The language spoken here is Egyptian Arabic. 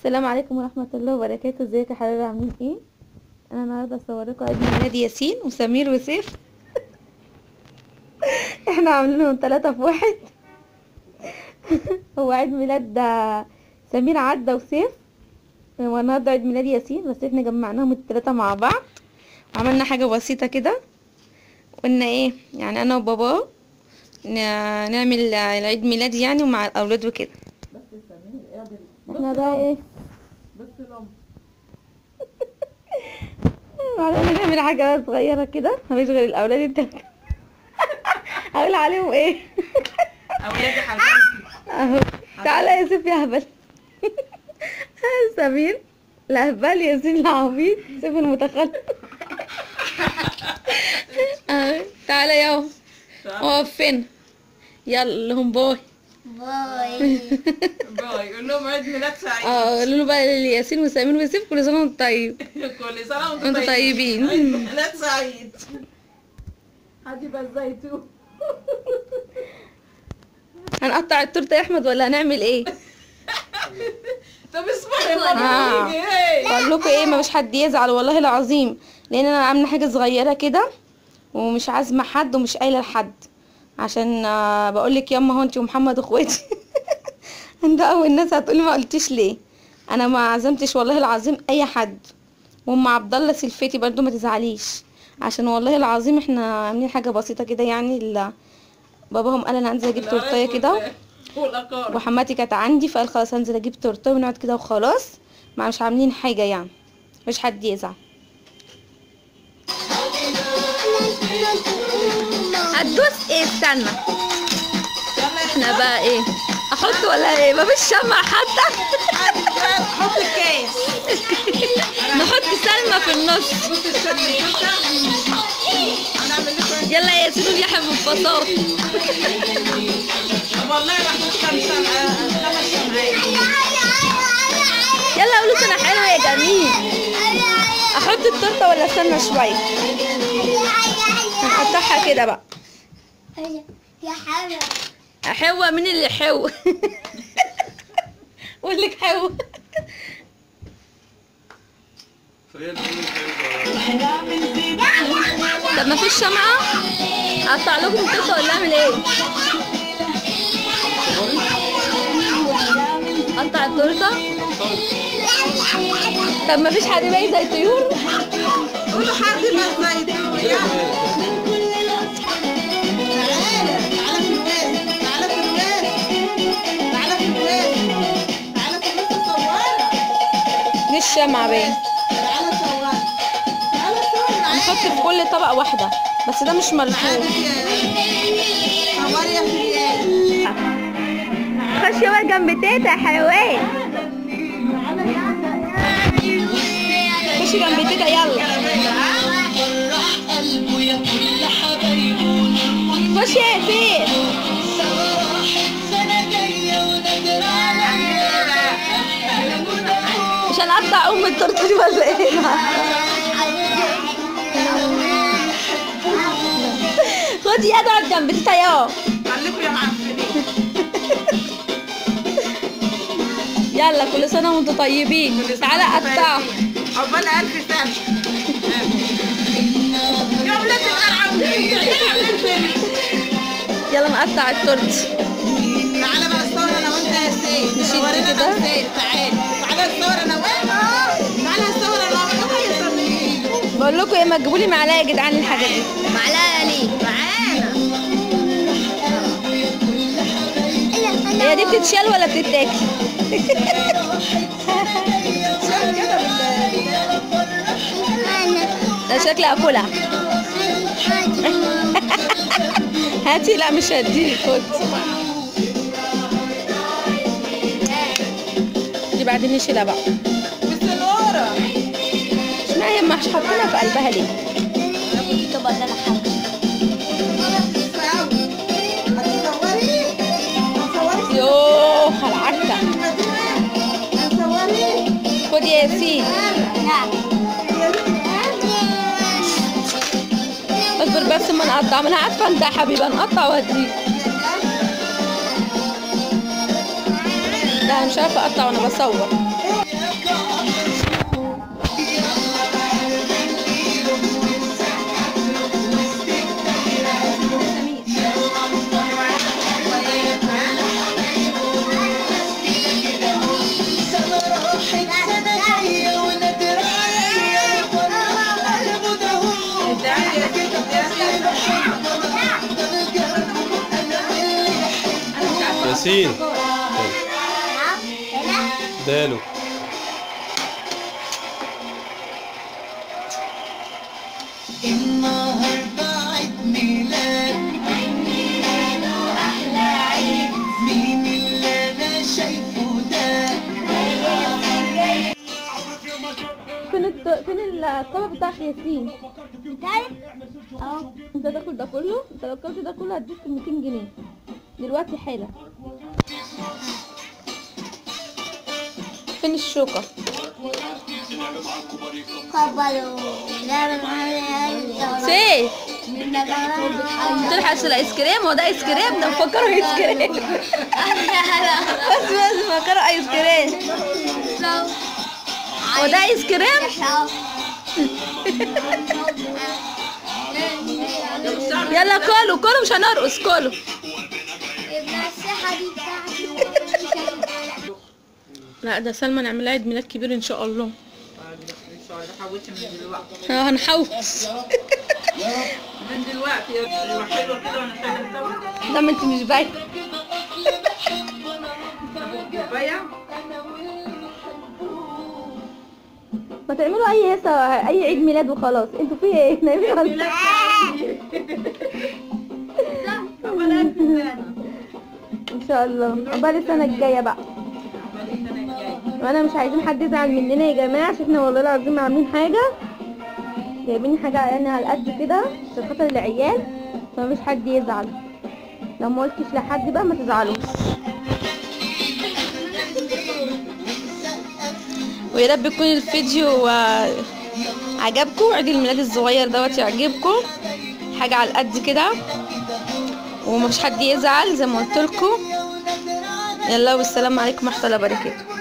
السلام عليكم ورحمة الله وبركاته ازيكم يا حبايبي عاملين ايه انا النهارده هصور لكم عيد ميلاد ياسين وسمير وسيف احنا عاملينهم ثلاثة في واحد هو عيد ميلاد ده سمير عدى وسيف هو النهارده عيد ميلاد ياسين بس احنا جمعناهم الثلاثة مع بعض وعملنا حاجة بسيطة كده قلنا ايه يعني انا وباباه ن- نعمل العيد ميلاد يعني ومع الاولاد وكده بس سمير قادر احنا بقى ايه بس الأم معلش نعمل حاجة صغيرة كده مفيش غير الأولاد انت هقول عليهم ايه أولادي حبايبي اهو تعالى يا سيف يا هبل سمير الهبال ياسين العبيط سيف المتخلف اهو تعالى يا اقف فين يلا لهم باي باي باي قول لهم عيد ميلاد سعيد اه قولوا له بقى لياسين وسمير وسيف كل سنة وانتم طيب كل سنة وانتم وانتم طيبين. عيد ميلاد سعيد هاتي بس زيتون هنقطع التورته يا احمد ولا هنعمل ايه طب اسمعي آه. ما تيجي ايه بقول لكم ايه ما مش حد يزعل والله العظيم لان انا عامله حاجه صغيره كده ومش عازمه حد ومش قايله لحد عشان بقول لك ياما هو انت ومحمد اخواتي انت اول ناس هتقولي ما قلتيش ليه انا ما عزمتش والله العظيم اي حد وام عبد الله سلفتي برضو ما تزعليش عشان والله العظيم احنا عاملين حاجه بسيطه كده يعني ال- باباهم قال انا هنزل اجيب تورتيه كده والأقارب وحماتي كانت عندي فقال خلاص هنزل اجيب تورته ونقعد كده وخلاص ما مش عاملين حاجه يعني مش حد يزعل هتدوس ايه استنى احنا بقى ايه احط ولا ايه مفيش شمع حتى حط الكاس نحط سلمى في النص بص استني هنعمل لكم يلا يا ياسين يحيى بالبساطه والله راح نختار شمعة خمس شمعات يلا قولوا سنه حلوه يا جميل احط التورته ولا استنى شويه هنقطعها كده بقى يا حبيبي حوا مين اللي حوا قول لك حوا طب ما فيش شمعة اقطع لكم التورته ولا اعمل ايه اقطع التورته طب ما فيش حد باقي زي الطيور قولوا حد بس زيتون يعني تعالى في الواد تعالى في الواد تعالى في الواد تعالى في الواد صورنا دي الشمعة باين تعالى صورنا تعالى صورنا نحط في كل طبق واحدة بس ده مش ملفوف صوري يا فريال خش بقى جنب تيتا يا حيوان خش جنب تيتا يلا خش يا ياسين مش هنقطع ام التورته دي ولا ايه خدي يد اقعد جنب تيتا يا خليكم يا معفنين يلا كل سنه وانتم طيبين تعالى قطعوا عقبال ألف سنة يا ولاد الألعاب يلا نقطع التورته تعالى بقى الصور انا وانت يا سيد نشد صورنا كده. انا وسيد تعالى تعالى الصور انا وانت تعالى الصور انا وانت يا سمير بقول لكم ايه ما تجيبوا لي معلقه يا جدعان الحاجه دي معلقة ليه؟ معانا هي دي بتتشال ولا بتتاكل شوف كده بت- ده شكلي اكلها هاتي لا مش هديك خد دي بعدين نشيلها بقى بالسنورة اشمعنى هي مش حاطينها في قلبها ليه طبعا ده انا حاجة هتصوري هتصوري يوه العكه هتصوري خد يا ياسين نعم اصبر بس ما نقطع ما انا عارفه انت يا حبيبي نقطع واديك لا انا مش عارفه اقطع وانا بصور سين هنا دالو النهارده عيد ميلاد مين اللي انا شايفه ده فين الت... فين الطبق بتاع ياسين تعرف اهو انت تاكل ده كله انت لو اكلت ده كله هديك 200 جنيه دلوقتي حالا فين الشوكة كبروا لا من هذا سيف تلحس الايس كريم هو ده ايس كريم ده مفكره ايس كريم بس بس مفكره ايس كريم هو ده ايس كريم يلا كلوا كلوا مش هنرقص كلوا النصيحة دي بتاعتي لا ده سلمى نعمل عيد ميلاد كبير ان شاء الله ان شاء الله حوشي من دلوقتي اه هنحوس من دلوقتي يا حلوه كده ونشتغل سوا لا ما انت مش بايته كفايه ما تعملوا اي هيصه اي عيد ميلاد وخلاص انتوا في ايه نايمين على ان شاء الله عقبال السنه الجايه بقى وانا مش عايزين حد يزعل مننا يا جماعه عشان احنا والله العظيم عاملين حاجه جايبين حاجه يعني على قد كده عشان خاطر العيال فمفيش حد يزعل لو ما قلتش لحد بقى ما تزعلوش ويا رب يكون الفيديو آه، عجبكم عيد الميلاد الصغير دوت يعجبكم حاجه على قد كده ومفيش حد يزعل زي ما قلت لكم يلا والسلام عليكم ورحمه الله وبركاته